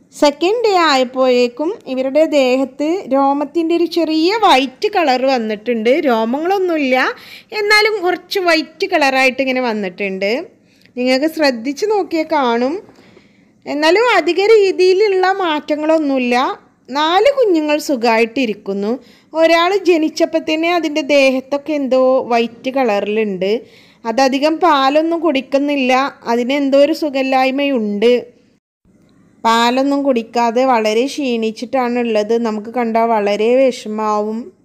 second day ആയപ്പോഴേക്കും ഇവരുടെ ദേഹത്ത് രോമത്തിൻ്റെ ഒരു ചെറിയ വൈറ്റ് കളർ വന്നിട്ടുണ്ട് രോമങ്ങളൊന്നുമില്ല എന്നാലും കുറച്ച് വൈറ്റ് കളറായിട്ട് ഇങ്ങനെ വന്നിട്ടുണ്ട് നിങ്ങൾക്ക് ശ്രദ്ധിച്ച് നോക്കിയാൽ കാണും എന്നാലും അധിക രീതിയിലുള്ള മാറ്റങ്ങളൊന്നുമില്ല നാല് കുഞ്ഞുങ്ങൾ സുഖമായിട്ടിരിക്കുന്നു ഒരാൾ ജനിച്ചപ്പോൾ തന്നെ അതിൻ്റെ ദേഹത്തൊക്കെ എന്തോ വൈറ്റ് കളറിലുണ്ട് അതധികം പാലൊന്നും കുടിക്കുന്നില്ല അതിനെന്തോ ഒരു സുഖമില്ലായ്മയുണ്ട് പാലൊന്നും കുടിക്കാതെ വളരെ ക്ഷീണിച്ചിട്ടാണ് ഉള്ളത് നമുക്ക് കണ്ടാൽ വളരെ വിഷമാവും